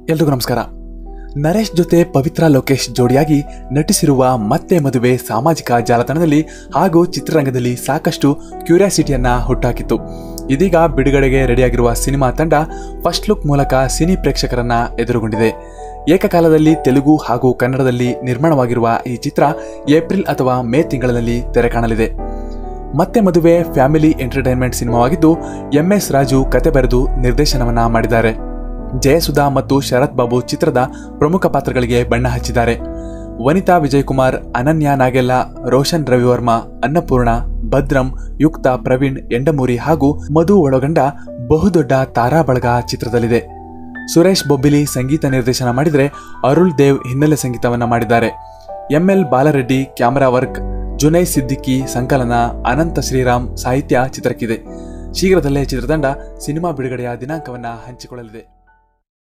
ಎಲ್ರಿಗೂ ನಮಸ್ಕಾರ ನರೇಶ್ ಜೊತೆ ಪವಿತ್ರ ಲೋಕೇಶ್ ಜೋಡಿಯಾಗಿ ನಟಿಸಿರುವ ಮತ್ತೆ ಮದುವೆ ಸಾಮಾಜಿಕ ಜಾಲತಾಣದಲ್ಲಿ ಹಾಗೂ ಚಿತ್ರರಂಗದಲ್ಲಿ ಸಾಕಷ್ಟು ಕ್ಯೂರಿಯಾಸಿಟಿಯನ್ನ ಹುಟ್ಟಾಕಿತ್ತು ಇದೀಗ ಬಿಡುಗಡೆಗೆ ರೆಡಿಯಾಗಿರುವ ಸಿನಿಮಾ ತಂಡ ಫಸ್ಟ್ ಲುಕ್ ಮೂಲಕ ಸಿನಿ ಪ್ರೇಕ್ಷಕರನ್ನ ಎದುರುಗೊಂಡಿದೆ ಏಕಕಾಲದಲ್ಲಿ ತೆಲುಗು ಹಾಗೂ ಕನ್ನಡದಲ್ಲಿ ನಿರ್ಮಾಣವಾಗಿರುವ ಈ ಚಿತ್ರ ಏಪ್ರಿಲ್ ಅಥವಾ ಮೇ ತಿಂಗಳಲ್ಲಿ ತೆರೆ ಕಾಣಲಿದೆ ಮತ್ತೆ ಮದುವೆ ಫ್ಯಾಮಿಲಿ ಎಂಟರ್ಟೈನ್ಮೆಂಟ್ ಸಿನಿಮಾವಾಗಿದ್ದು ಎಂ ಎಸ್ ರಾಜು ಕತೆ ಬರೆದು ನಿರ್ದೇಶನವನ್ನ ಮಾಡಿದ್ದಾರೆ ಜಯಸುಧಾ ಮತ್ತು ಶರತ್ ಬಾಬು ಚಿತ್ರದ ಪ್ರಮುಖ ಪಾತ್ರಗಳಿಗೆ ಬಣ್ಣ ಹಚ್ಚಿದ್ದಾರೆ ವನಿತಾ ವಿಜಯಕುಮಾರ್ ಅನನ್ಯ ನಾಗೆಲ್ಲ ರೋಷನ್ ರವಿವರ್ಮ ಅನ್ನಪೂರ್ಣ ಭದ್ರಂ ಯುಕ್ತ ಪ್ರವೀಣ್ ಎಂಡಮೂರಿ ಹಾಗೂ ಮಧು ಒಳಗೊಂಡ ಬಹುದೊಡ್ಡ ತಾರಾ ಬಳಗ ಚಿತ್ರದಲ್ಲಿದೆ ಸುರೇಶ್ ಬೊಬ್ಬಿಲಿ ಸಂಗೀತ ನಿರ್ದೇಶನ ಮಾಡಿದರೆ ಅರುಳ್ ದೇವ್ ಹಿನ್ನೆಲೆ ಸಂಗೀತವನ್ನ ಮಾಡಿದ್ದಾರೆ ML Balareddy camera work Junaid Siddiqui ಸಂಕಲನ ಅನಂತ ಶ್ರೀರಾಮ್ ಸಾಹಿತ್ಯ ಚಿತ್ರಕ್ಕಿದೆ ಶೀಘ್ರದಲ್ಲೇ ಚಿತ್ರತಂಡ ಸಿನಿಮಾ ಬಿಡುಗಡೆಯ ದಿನಾಂಕವನ್ನ ಹಂಚಿಕೊಳ್ಳಲಿದೆ